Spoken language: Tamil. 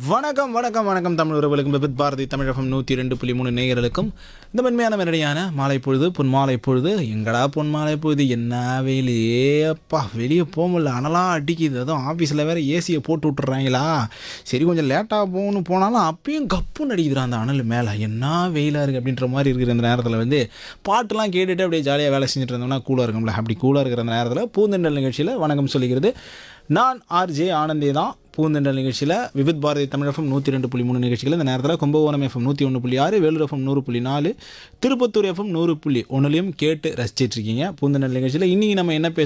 வணக்கம் வணக்கம் வணக்கம் தமிழ் உறவுகளுக்கும் விபித் பாரதி தமிழகம் நூற்றி ரெண்டு புள்ளி மூணு நேயர்களுக்கும் இந்த மென்மையான மெரடியான மாலை பொழுது பொன்மாலை பொழுது எங்கடா பொன்மாலை பொழுது என்ன வெயில் ஏப்பா வெளியே போக முடியல அனலாக அடிக்குது அதுவும் ஆஃபீஸில் வேறு ஏசியை போட்டு விட்டுறாங்களா சரி கொஞ்சம் லேட்டாக போகணும் போனாலும் அப்பயும் கப்புன்னு அடிக்குதுடா அந்த அனல் மேலே என்ன வெயிலாக இருக்குது அப்படின்ற மாதிரி இருக்கிற இந்த நேரத்தில் வந்து பாட்டுலாம் கேட்டுட்டு அப்படியே ஜாலியாக வேலை செஞ்சுட்டு இருந்தோம்னா கூலாக இருக்கும்ல அப்படி கூலாக இருக்கிற அந்த நேரத்தில் பூந்தெண்டல் நிகழ்ச்சியில் வணக்கம் சொல்லிக்கிறது நான் ஆர்ஜே ஆனந்தே தான் பூந்தெண்டல் நிகழ்ச்சியில் விவித் பாரதி தமிழ் எஃப்எம் நூற்றி ரெண்டு புள்ளி மூணு நிகழ்ச்சிகள் இந்த நேரத்தில் கும்பகோணம் எஃப்எம் நூற்றி ஒன்று புள்ளி ஆறு வேலூர் எஃப்எம் நூறு புள்ளி நாலு திருப்பத்தூர் எஃப்எம் நூறு புள்ளி ஒன்றுலையும் கேட்டு ரசிச்சிட்டு இருக்கீங்க பூந்தெண்டல் நிகழ்ச்சியில் இன்றைக்கி நம்ம என்ன பேச